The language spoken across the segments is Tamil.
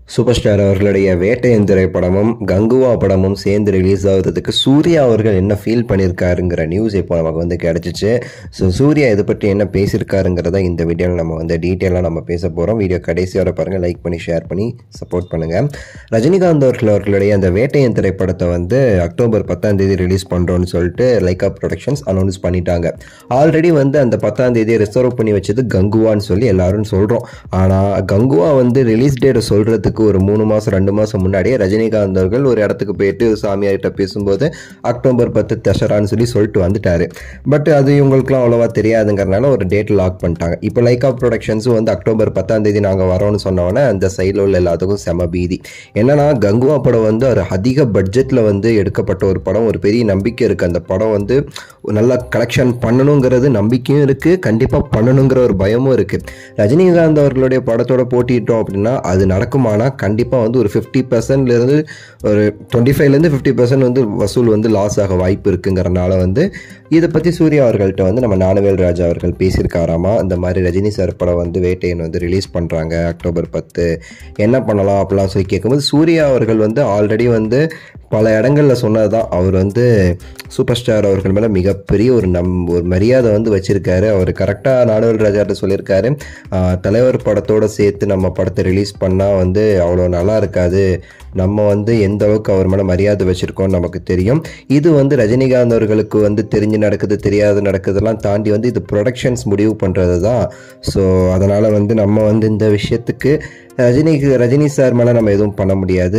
சூப்பர் ஸ்டார் அவர்களுடைய வேட்டையன் திரைப்படமும் கங்குவா படமும் சேர்ந்து ரிலீஸ் ஆகுறதுக்கு சூர்யா அவர்கள் என்ன ஃபீல் பண்ணியிருக்காருங்கிற நியூஸ் இப்போ நமக்கு வந்து கிடச்சிச்சு ஸோ சூர்யா இதை பற்றி என்ன பேசியிருக்காருங்கிறத இந்த வீடியோவில் நம்ம வந்து டீட்டெயிலாக நம்ம பேச போகிறோம் வீடியோ கடைசியோட பாருங்கள் லைக் பண்ணி ஷேர் பண்ணி சப்போர்ட் பண்ணுங்கள் ரஜினிகாந்த் அவர்கள் அவர்களுடைய அந்த வேட்டையன் திரைப்படத்தை வந்து அக்டோபர் பத்தாம் தேதி ரிலீஸ் பண்ணுறோன்னு சொல்லிட்டு லைக்கா ப்ரொடக்ஷன்ஸ் அனௌன்ஸ் பண்ணிட்டாங்க ஆல்ரெடி வந்து அந்த பத்தாம் தேதியை ரிசர்வ் பண்ணி வச்சது கங்குவான்னு சொல்லி எல்லாரும் சொல்கிறோம் ஆனால் கங்குவா வந்து ரிலீஸ் டேட்டை சொல்கிறதுக்கு ஒரு மூணு மாதம் ரெண்டு மாதம் முன்னாடியே ரஜினிகாந்த் அவர்கள் ஒரு இடத்துக்கு போயிட்டு சாமியார்கிட்ட பேசும்போது அக்டோபர் பத்து தசரான்னு சொல்லி சொல்லிட்டு வந்துட்டாரு பட் அது இவங்களுக்குலாம் அவ்வளோவா தெரியாதுங்கிறனால ஒரு டேட் லாக் பண்ணிட்டாங்க இப்போ லைக்கா ப்ரொடக்ஷன்ஸும் வந்து அக்டோபர் பத்தாம் தேதி நாங்கள் வரோம்னு சொன்னோன்னே அந்த சைடில் உள்ள எல்லாத்துக்கும் செம பீதி என்னன்னா கங்குவா படம் வந்து ஒரு அதிக பட்ஜெட்டில் வந்து எடுக்கப்பட்ட ஒரு படம் ஒரு பெரிய நம்பிக்கை இருக்குது அந்த படம் வந்து நல்லா கலெக்ஷன் பண்ணணுங்கிறது நம்பிக்கையும் இருக்குது கண்டிப்பாக பண்ணணுங்கிற ஒரு பயமும் இருக்குது ரஜினிகாந்த் அவர்களுடைய படத்தோட போட்டிட்டோம் அப்படின்னா அது நடக்குமானா கண்டிப்பாக வந்து ஒரு ஃபிஃப்டி பர்சன்ட்லேருந்து ஒரு டுவெண்ட்டி ஃபைவ்லேருந்து ஃபிஃப்டி பர்சன்ட் வந்து வசூல் வந்து லாஸ் ஆக வாய்ப்பு இருக்குங்கிறனால வந்து இதை பற்றி சூர்யா அவர்கள்ட்ட வந்து நம்ம ஞானவேல் ராஜா அவர்கள் பேசியிருக்காராமா இந்த மாதிரி ரஜினி சார் படம் வந்து வேட்டையன் வந்து ரிலீஸ் பண்ணுறாங்க அக்டோபர் பத்து என்ன பண்ணலாம் அப்படிலாம் சொல்லி கேட்கும்போது சூர்யா அவர்கள் வந்து ஆல்ரெடி வந்து பல இடங்களில் சொன்னது தான் அவர் வந்து சூப்பர் ஸ்டார் அவர்கள் மேலே மிகப்பெரிய ஒரு நம் ஒரு மரியாதை வந்து வச்சுருக்காரு அவர் கரெக்டாக நாடுவல் ராஜாட்ட சொல்லியிருக்காரு ஆஹ், தலைவர் படத்தோடு சேர்த்து நம்ம படத்தை ரிலீஸ் பண்ணால் வந்து அவ்வளோ நல்லா இருக்காது நம்ம வந்து எந்த அளவுக்கு அவர் மேலே மரியாதை வச்சுருக்கோம் நமக்கு தெரியும் இது வந்து ரஜினிகாந்த் அவர்களுக்கு வந்து தெரிஞ்சு நடக்குது தெரியாது நடக்குதெல்லாம் தாண்டி வந்து இது ப்ரொடக்ஷன்ஸ் முடிவு பண்ணுறது தான் ஸோ அதனால் வந்து நம்ம வந்து இந்த விஷயத்துக்கு ரஜினிக்கு ரஜினி சார் மேலே நம்ம எதுவும் பண்ண முடியாது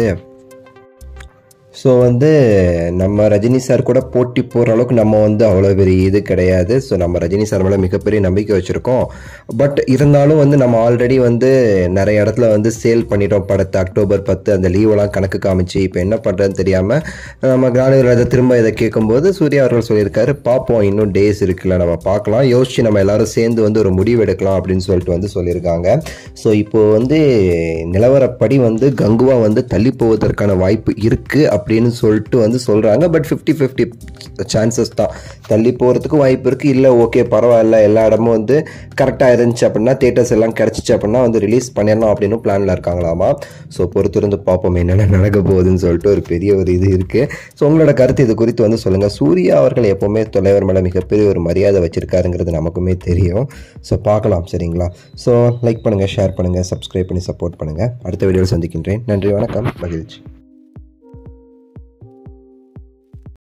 ஸோ வந்து நம்ம ரஜினி சார் கூட போட்டி போகிற அளவுக்கு நம்ம வந்து அவ்வளோ பெரிய இது கிடையாது ஸோ நம்ம ரஜினி சார் மேலே மிகப்பெரிய நம்பிக்கை வச்சுருக்கோம் பட் இருந்தாலும் வந்து நம்ம ஆல்ரெடி வந்து நிறைய இடத்துல வந்து சேல் பண்ணிட்டோம் படத்தை அக்டோபர் பத்து அந்த லீவெல்லாம் கணக்கு காமிச்சு இப்போ என்ன பண்ணுறதுன்னு தெரியாமல் நம்ம கிராணிவராஜை திரும்ப இதை கேட்கும்போது சூர்யா அவர்கள் சொல்லியிருக்காரு பார்ப்போம் இன்னும் டேஸ் இருக்குல்ல நம்ம பார்க்கலாம் யோசிச்சு நம்ம எல்லாரும் சேர்ந்து வந்து ஒரு முடிவு எடுக்கலாம் அப்படின்னு சொல்லிட்டு வந்து சொல்லியிருக்காங்க ஸோ இப்போ வந்து நிலவரப்படி வந்து கங்குவா வந்து தள்ளி போவதற்கான வாய்ப்பு இருக்குது அப்படின்னு சொல்லிட்டு வந்து சொல்கிறாங்க பட் ஃபிஃப்டி ஃபிஃப்டி சான்சஸ் தான் தள்ளி போகிறதுக்கு வாய்ப்பு இருக்குது இல்லை ஓகே பரவாயில்ல எல்லா இடமும் வந்து கரெக்டாக இருந்துச்சு அப்படின்னா தேட்டர்ஸ் எல்லாம் கிடச்சிச்சு அப்படின்னா வந்து ரிலீஸ் பண்ணிடலாம் அப்படின்னு பிளானில் இருக்காங்களாமா ஸோ பொறுத்திருந்து பார்ப்போம் என்னென்ன நடக்க போகுதுன்னு சொல்லிட்டு ஒரு பெரிய ஒரு இது இருக்குது ஸோ உங்களோட கருத்து இது குறித்து வந்து சொல்லுங்கள் சூர்யா அவர்கள் எப்போவுமே தலைவர் மேலே மிகப்பெரிய ஒரு மரியாதை வச்சிருக்காருங்கிறது நமக்குமே தெரியும் ஸோ பார்க்கலாம் சரிங்களா ஸோ லைக் பண்ணுங்கள் ஷேர் பண்ணுங்கள் சப்ஸ்கிரைப் பண்ணி சப்போர்ட் பண்ணுங்கள் அடுத்த வீடியோவில் சந்திக்கின்றேன் நன்றி வணக்கம் மகிழ்ச்சி